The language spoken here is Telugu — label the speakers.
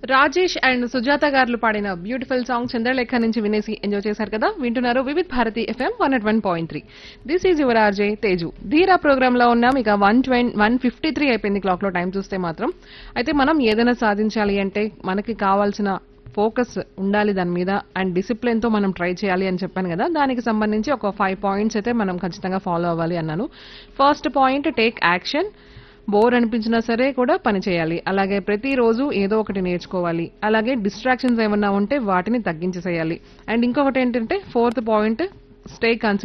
Speaker 1: రాజేష్ అండ్ సుజాత గారు పాడిన బ్యూటిఫుల్ సాంగ్ చంద్రలేఖ నుంచి వినేసి ఎంజాయ్ చేశారు కదా వింటున్నారు Vividh Bharati FM one at one point three this is your RJ Teju Dheera program లో ఉన్నాం ఇక one twenty one fifty three అయిపోయింది క్లాక్ లో టైం చూస్తే మాత్రం అయితే మనం ఏదైనా సాధించాలి అంటే మనకి కావాల్సిన ఫోకస్ ఉండాలి దాని మీద అండ్ డిసిప్లిన్ తో మనం ట్రై చేయాలి అని చెప్పాను కదా దానికి సంబంధించి ఒక ఫైవ్ పాయింట్స్ అయితే మనం ఖచ్చితంగా ఫాలో అవ్వాలి అన్నాను first point take action bore అనిపించినా సరే కూడా పని చేయాలి అలాగే ప్రతిరోజు ఏదో ఒకటి నేర్చుకోవాలి అలాగే డిస్ట్రాక్షన్స్ ఏమన్నా ఉంటే వాటిని తగ్గించేసేయాలి అండ్ ఇంకొకటి ఏంటంటే ఫోర్త్ పాయింట్ స్టే కన్సిస్టెంట్